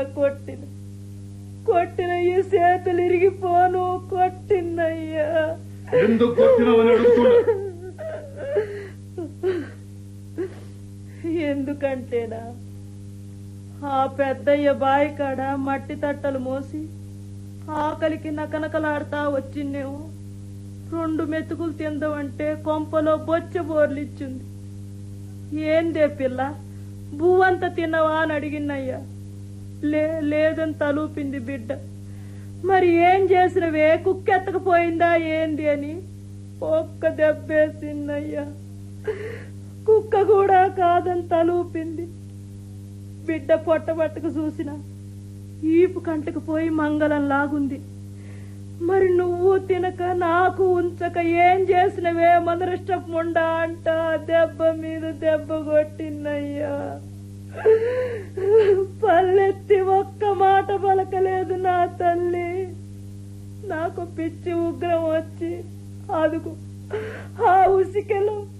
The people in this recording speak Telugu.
కొట్టిన కొట్టిన ఈ చేతులు ఇరిగిపోను కొట్టినయ్యా ఎందుకు కొట్టినావని అడుగుతున్నా ఎందుకంటేనా ఆ పెద్దయ్య బావి కాడ మట్టి తట్టలు మోసి ఆకలికి నకనకలాడుతా వచ్చిందేమో రెండు మెతుకులు తిందామంటే కొంపలో బొచ్చ బోర్లిచ్చింది ఏందే పిల్ల భూవంత తిన్నవా అని అడిగినయ్యా లే లేదని తలూపింది బిడ్డ మరి ఏం చేసినవే కుక్కెత్తకపోయిందా ఏంది అని ఒక్క దెబ్బేసిందయ్యా కుక్క కూడా కాదని తలూపింది బిడ్డ పొట్టబట్టకు చూసిన ఈపు కంటకు పోయి మంగళం లాగుంది మరి నువ్వు తినక నాకు ఉంచక ఏం చేసినవే మదరిష్టం ఉండా అంట దెబ్బ మీద దెబ్బ కొట్టిందయ్యా పల్లెత్తి ఒక్క మాట పలకలేదు నా తల్లి నాకు పిచ్చి ఉగ్రం వచ్చి అదుగు ఆ ఉసికెలో